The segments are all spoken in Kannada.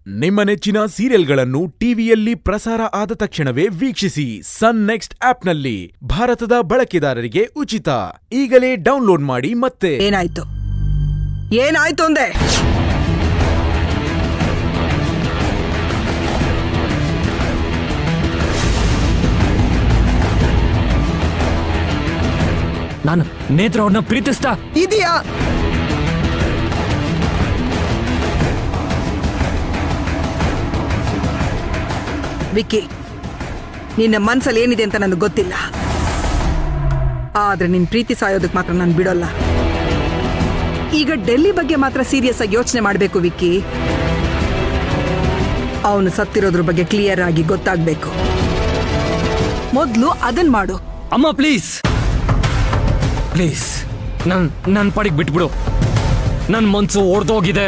ನಿಮ್ಮ ನೆಚ್ಚಿನ ಸೀರಿಯಲ್ಗಳನ್ನು ಟಿವಿಯಲ್ಲಿ ಪ್ರಸಾರ ಆದ ತಕ್ಷಣವೇ ವೀಕ್ಷಿಸಿ ಸನ್ ನೆಕ್ಸ್ಟ್ ಆಪ್ನಲ್ಲಿ ಭಾರತದ ಬಳಕೆದಾರರಿಗೆ ಉಚಿತ ಈಗಲೇ ಡೌನ್ಲೋಡ್ ಮಾಡಿ ಮತ್ತೆ ಏನಾಯ್ತು ಏನಾಯ್ತು ಅಂದೆ ನಾನು ನೇತ್ರ ಅವ್ರನ್ನ ಪ್ರೀತಿಸ್ತಾ ಇದೆಯಾ ವಿಕ್ಕಿ ನಿನ್ನ ಮನ್ಸಲ್ಲಿ ಏನಿದೆ ಅಂತ ನನಗೆ ಗೊತ್ತಿಲ್ಲ ಆದ್ರೆ ನಿನ್ ಪ್ರೀತಿ ಸಾಯೋದಕ್ಕೆ ಮಾತ್ರ ನಾನು ಬಿಡೋಲ್ಲ ಈಗ ಡೆಲ್ಲಿ ಬಗ್ಗೆ ಮಾತ್ರ ಸೀರಿಯಸ್ ಆಗಿ ಯೋಚನೆ ಮಾಡಬೇಕು ವಿಕ್ಕಿ ಅವನು ಸತ್ತಿರೋದ್ರ ಬಗ್ಗೆ ಕ್ಲಿಯರ್ ಆಗಿ ಗೊತ್ತಾಗ್ಬೇಕು ಮೊದ್ಲು ಅದನ್ ಮಾಡು ಅಮ್ಮ ಪ್ಲೀಸ್ ಪ್ಲೀಸ್ ನನ್ ನನ್ನ ಪಾಡಿಗೆ ಬಿಟ್ಬಿಡು ನನ್ನ ಮನ್ಸು ಒಡ್ದೋಗಿದೆ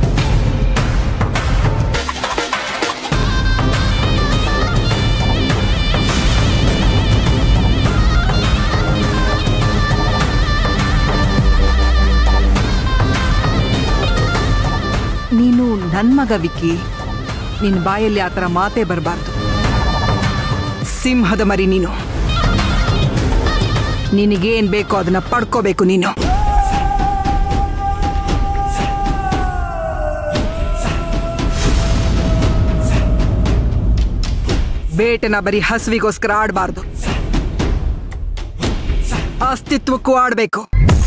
ನೀನು ನನ್ ಮಗ ವಿಕ್ಕಿ ನಿನ್ನ ಬಾಯಲ್ಲಿ ಆ ಥರ ಮಾತೇ ಬರಬಾರ್ದು ಸಿಂಹದ ಮರಿ ನೀನು ನಿನಗೇನ್ ಬೇಕೋ ಅದನ್ನ ಪಡ್ಕೋಬೇಕು ನೀನು ಬೇಟೆನ ಬರೀ ಹಸುವಿಗೋಸ್ಕರ ಆಡಬಾರ್ದು ಅಸ್ತಿತ್ವಕ್ಕೂ ಆಡ್ಬೇಕು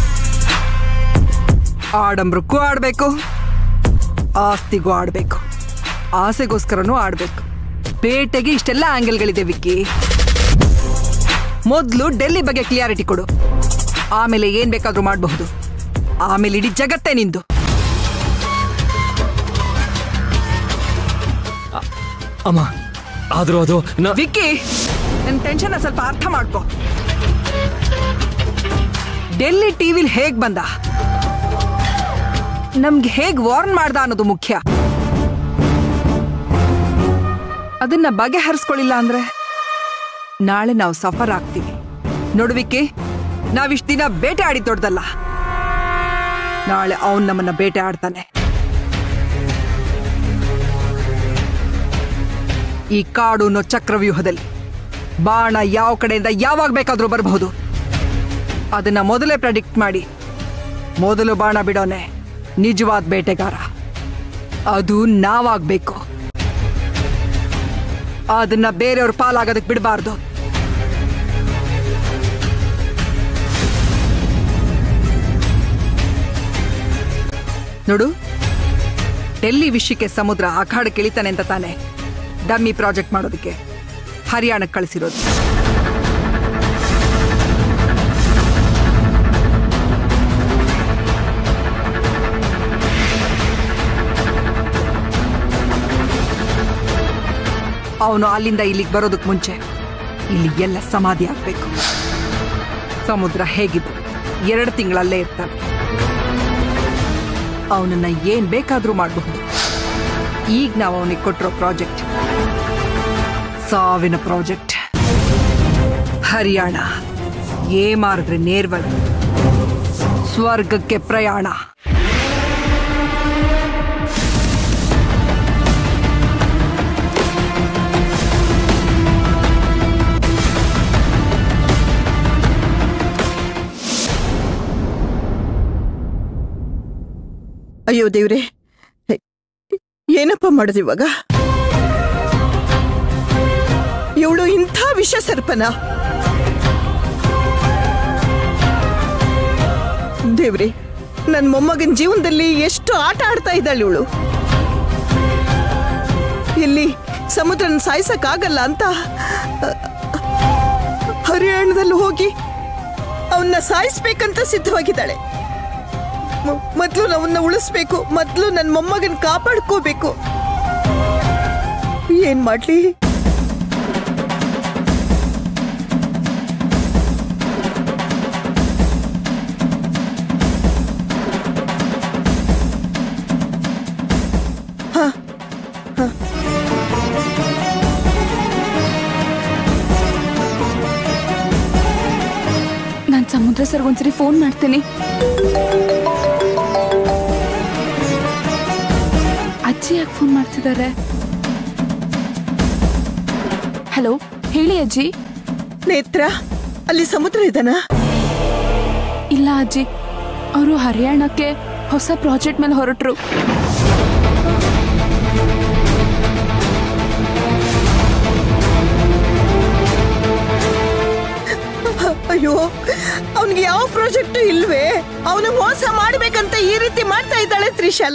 ಆಡಂಬ್ರಕ್ಕೂ ಆಡ್ಬೇಕು ಆಸ್ತಿಗೂ ಆಡ್ಬೇಕು ಆಸೆಗೋಸ್ಕರನೂ ಆಡ್ಬೇಕು ಬೇಟೆಗೆ ಇಷ್ಟೆಲ್ಲ ಆಂಗಲ್ಗಳಿದೆ ವಿಕ್ಕಿ ಮೊದಲು ಡೆಲ್ಲಿ ಬಗ್ಗೆ ಕ್ಲಿಯಾರಿಟಿ ಕೊಡು ಆಮೇಲೆ ಏನ್ ಬೇಕಾದ್ರೂ ಮಾಡಬಹುದು ಆಮೇಲೆ ಇಡೀ ಜಗತ್ತೇ ನಿಂದು ಅಮ್ಮ ಆದ್ರೂ ಅದು ನ ವಿಕ್ಕಿ ನನ್ನ ಟೆನ್ಷನ್ ಸ್ವಲ್ಪ ಅರ್ಥ ಮಾಡ್ಕೊ ಡೆಲ್ಲಿ ಟಿವಿಲ್ ಹೇಗ್ ಬಂದ ನಮ್ಗೆ ಹೇಗ್ ವಾರ್ನ್ ಮಾಡ್ದ ಅನ್ನೋದು ಮುಖ್ಯ ಅದನ್ನ ಬಗೆಹರಿಸ್ಕೊಳ್ಳಿಲ್ಲ ಅಂದ್ರೆ ನಾಳೆ ನಾವು ಸಫರ್ ಆಗ್ತೀವಿ ನೋಡುವಿಕೆ ನಾವಿಷ್ಟು ದಿನ ಬೇಟೆ ಆಡಿ ದೊಡ್ಡದಲ್ಲ ನಾಳೆ ಅವನ್ ನಮ್ಮನ್ನ ಬೇಟೆ ಆಡ್ತಾನೆ ಈ ಕಾಡು ಅನ್ನೋ ಚಕ್ರವ್ಯೂಹದಲ್ಲಿ ಬಾಣ ಯಾವ ಕಡೆಯಿಂದ ಯಾವಾಗ ಬೇಕಾದ್ರೂ ಬರಬಹುದು ಅದನ್ನ ಮೊದಲೇ ಪ್ರೆಡಿಕ್ಟ್ ಮಾಡಿ ಮೊದಲು ಬಾಣ ಬಿಡೋನೆ ನಿಜವಾದ ಬೇಟೆಗಾರ ಅದು ನಾವಾಗ್ಬೇಕು ಅದನ್ನ ಬೇರೆಯವ್ರ ಪಾಲಾಗೋದಕ್ಕೆ ಬಿಡಬಾರ್ದು ನೋಡು ಡೆಲ್ಲಿ ವಿಷಯಕ್ಕೆ ಸಮುದ್ರ ಅಖಾಡಕ್ಕೆ ಇಳಿತಾನೆ ಅಂತ ತಾನೆ ಡಮ್ಮಿ ಪ್ರಾಜೆಕ್ಟ್ ಮಾಡೋದಕ್ಕೆ ಹರಿಯಾಣಕ್ಕೆ ಕಳಿಸಿರೋದು ಅವನು ಅಲ್ಲಿಂದ ಇಲ್ಲಿಗೆ ಬರೋದಕ್ಕೆ ಮುಂಚೆ ಇಲ್ಲಿ ಎಲ್ಲ ಸಮಾಧಿ ಆಗ್ಬೇಕು ಸಮುದ್ರ ಹೇಗಿದ್ದು ಎರಡು ತಿಂಗಳಲ್ಲೇ ಇರ್ತಾನೆ ಅವನನ್ನ ಏನ್ ಬೇಕಾದ್ರೂ ಮಾಡಬಹುದು ಈಗ ನಾವು ಅವನಿಗೆ ಕೊಟ್ಟಿರೋ ಪ್ರಾಜೆಕ್ಟ್ ಸಾವಿನ ಪ್ರಾಜೆಕ್ಟ್ ಹರಿಯಾಣ ಏ ಮಾರಿದ್ರೆ ನೇರ್ವಳಿ ಸ್ವರ್ಗಕ್ಕೆ ಪ್ರಯಾಣ ಅಯ್ಯೋ ದೇವ್ರೆ ಏನಪ್ಪ ಮಾಡೋದು ಇವಾಗ ಇವಳು ಇಂಥ ವಿಷ ಸರ್ಪನ ದೇವ್ರೆ ನನ್ನ ಮೊಮ್ಮಗನ ಜೀವನದಲ್ಲಿ ಎಷ್ಟು ಆಟ ಆಡ್ತಾ ಇದ್ದಾಳೆ ಇವಳು ಇಲ್ಲಿ ಸಮುದ್ರನ ಸಾಯಿಸಕ್ಕಾಗಲ್ಲ ಅಂತ ಹರಿಯಾಣದಲ್ಲಿ ಹೋಗಿ ಅವನ್ನ ಸಾಯಿಸ್ಬೇಕಂತ ಸಿದ್ಧವಾಗಿದ್ದಾಳೆ ಮ- ಮೊದ್ಲು ಅವನ್ನ ಉಳಿಸ್ಬೇಕು ಮೊದ್ಲು ನನ್ನ ಮೊಮ್ಮಗನ್ ಕಾಪಾಡ್ಕೋಬೇಕು ಏನ್ ಮಾಡ್ಲಿ ನಾನು ಸಮುದ್ರ ಸರ್ಗೆ ಒಂದ್ಸರಿ ಫೋನ್ ಮಾಡ್ತೀನಿ ಅಜ್ಜಿ ಯಾಕೆ ಫೋನ್ ಮಾಡ್ತಿದ್ದಾರೆ ಹಲೋ ಹೇಳಿ ಅಜ್ಜಿ ನೇತ್ರ ಅಲ್ಲಿ ಸಮುದ್ರ ಇದನಾ ಇಲ್ಲ ಅಜ್ಜಿ ಅವರು ಹರಿಯಾಣಕ್ಕೆ ಹೊಸ ಪ್ರಾಜೆಕ್ಟ್ ಮೇಲೆ ಹೊರಟ್ರು ಅಯ್ಯೋ ಅವನಿಗೆ ಯಾವ ಪ್ರಾಜೆಕ್ಟ್ ಇಲ್ವೇ ಅವನು ಮೋಸ ಮಾಡ್ಬೇಕಂತ ಈ ರೀತಿ ಮಾಡ್ತಾ ಇದ್ದಾಳೆ ತ್ರಿಶಾಲ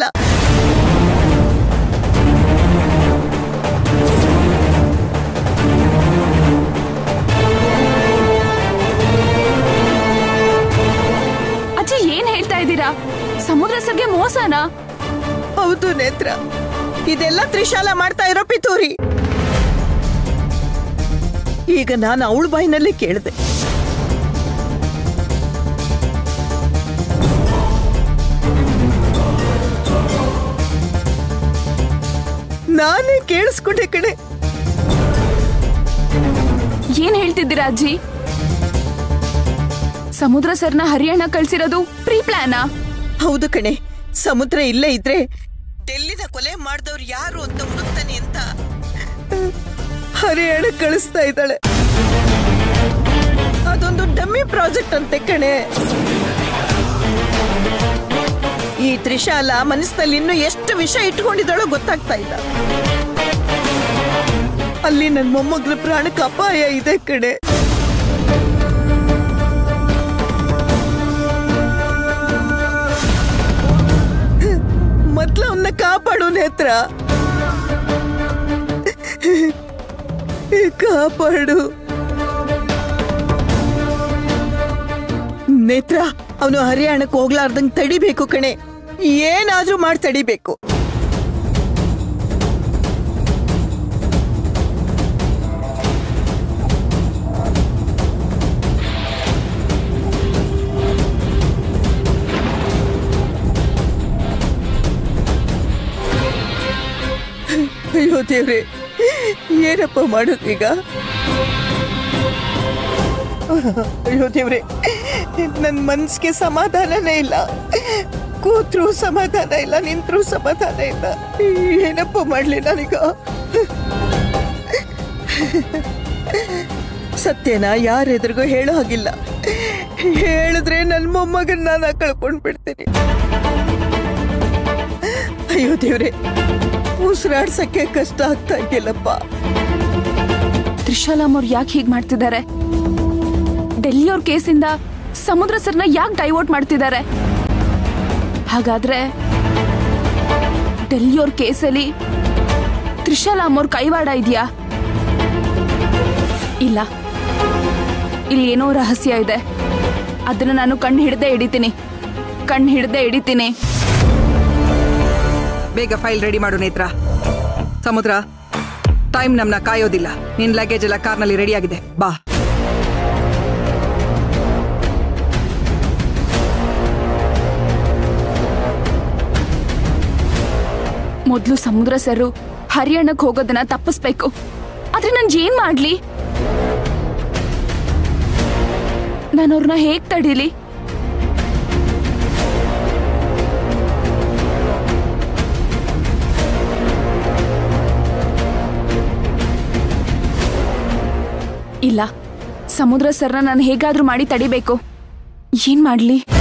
ಅಜ್ಜಿ ಏನ್ ಹೇಳ್ತಾ ಇದ್ದೀರಾ ಸಮುದ್ರ ಸರ್ಗೆ ಮೋಸನಾ ಹೌದು ನೇತ್ರ ಇದೆಲ್ಲ ತ್ರಿಶಾಲ ಮಾಡ್ತಾ ಇರೋ ಪಿತೂರಿ ಈಗ ನಾನು ಅವಳ ಬಾಯಿನಲ್ಲಿ ಕೇಳಿದೆ ನಾನೇ ಕೇಳಿಸ್ಕೊಂಡೆ ಕಡೆ ಏನ್ ಹೇಳ್ತಿದ್ದೀರಾ ಅಜ್ಜಿ ಸಮುದ್ರ ಸರ್ನ ಹರಿಯಾಣ ಕಳ್ಸಿರೋದು ಪ್ರೀ ಪ್ಲಾನಾ ಹೌದು ಕಣೆ ಸಮುದ್ರ ಇಲ್ಲೇ ಇದ್ರೆ ಡೆಲ್ಲಿನ ಕೊಲೆ ಮಾಡಿದವ್ರು ಯಾರು ಅಂತ ಹುಡುಕ್ತಾನೆ ಅಂತ ಹರಿಯಾಣ ಕಳಿಸ್ತಾ ಇದ್ದಾಳೆ ಅದೊಂದು ಡಮ್ಮಿ ಪ್ರಾಜೆಕ್ಟ್ ಅಂತೆ ಕಣೆ ಈ ತ್ರಿಶಾಲ ಮನಸ್ಸಿನಲ್ಲಿ ಇನ್ನು ಎಷ್ಟು ವಿಷ ಇಟ್ಕೊಂಡಿದ್ದಾಳೋ ಗೊತ್ತಾಗ್ತಾ ಇಲ್ಲ ಅಲ್ಲಿ ನನ್ನ ಮೊಮ್ಮಗಳ ಪ್ರಾಣಕ್ಕೆ ಅಪಾಯ ಇದೆ ಕಣೆ ಮೊದ್ಲು ಅವನ್ನ ಕಾಪಾಡು ನೇತ್ರ ಕಾಪಾಡು ನೇತ್ರ ಅವನು ಹರಿಯಾಣಕ್ಕೆ ಹೋಗ್ಲಾರ್ದಂಗ್ ತಡಿಬೇಕು ಕಣೆ ಏನಾದ್ರೂ ಮಾಡಿ ತಡಿಬೇಕು ಅಯ್ಯೋ ದೇವ್ರೆ ಏನಪ್ಪ ಮಾಡೋದೀಗ ಅಯ್ಯೋ ದೇವ್ರೆ ನನ್ನ ಮನ್ಸಿಗೆ ಸಮಾಧಾನನೇ ಇಲ್ಲ ಕೂತ್ರು ಸಮಾಧಾನ ಇಲ್ಲ ನಿಂತ್ರು ಸಮಾಧಾನ ಇಲ್ಲ ಏನಪ್ಪ ಮಾಡ್ಲಿ ನಾನೀಗ ಸತ್ಯನ ಯಾರೆದುರಿಗೂ ಹೇಳೋ ಹಾಗಿಲ್ಲ ಹೇಳಿದ್ರೆ ನನ್ನ ಮೊಮ್ಮಗನ್ ನಾನು ಕಳ್ಕೊಂಡ್ ಬಿಡ್ತೀನಿ ಅಯ್ಯೋ ದೇವ್ರೆ ಉಸಿರಾಡ್ಸಕ್ಕೆ ಕಷ್ಟ ಆಗ್ತಾ ಇದೆಯಲ್ಲಪ್ಪ ತ್ರಿಶಾಲಮ್ ಅವ್ರು ಯಾಕೆ ಹೀಗ್ ಮಾಡ್ತಿದ್ದಾರೆ ಡೆಲ್ಲಿ ಅವ್ರ ಕೇಸಿಂದ ಸಮುದ್ರ ಸರ್ನ ಯಾಕೆ ಡೈವರ್ಟ್ ಮಾಡ್ತಿದ್ದಾರೆ ಹಾಗಾದ್ರೆ ಡೆಲ್ಲಿ ಅವ್ರ ಕೇಸಲ್ಲಿ ತ್ರಿಶಾಲಮ್ ಅವ್ರ ಕೈವಾಡ ಇದೆಯಾ ಇಲ್ಲ ಇಲ್ಲಿ ಏನೋ ರಹಸ್ಯ ಇದೆ ಅದನ್ನ ನಾನು ಕಣ್ಣು ಹಿಡ್ದೆ ಹಿಡಿತೀನಿ ಕಣ್ಣು ಹಿಡ್ದೆ ಹಿಡಿತೀನಿ ಬೇಗ ಫೈಲ್ ರೆಡಿ ಮಾಡು ನೇತ್ರ ಸಮುದ್ರ ಟೈಮ್ ನಮ್ನ ಕಾಯೋದಿಲ್ಲ ನಿನ್ ಲಗೇಜ್ ಎಲ್ಲ ಕಾರ್ನಲ್ಲಿ ರೆಡಿ ಆಗಿದೆ ಬಾ ಮೊದಲು ಸಮುದ್ರ ಸರು ಹರಿಯಾಣಕ್ಕೆ ಹೋಗೋದನ್ನ ತಪ್ಪಿಸ್ಬೇಕು ಆದ್ರೆ ನನ್ ಏನ್ ಮಾಡ್ಲಿ ನಾನು ಅವ್ರನ್ನ ಹೇಗ್ ತಡೀಲಿ ಇಲ್ಲ ಸಮುದ್ರ ಸರ್ನ ನಾನು ಹೇಗಾದ್ರೂ ಮಾಡಿ ತಡಿಬೇಕು ಏನ್ ಮಾಡ್ಲಿ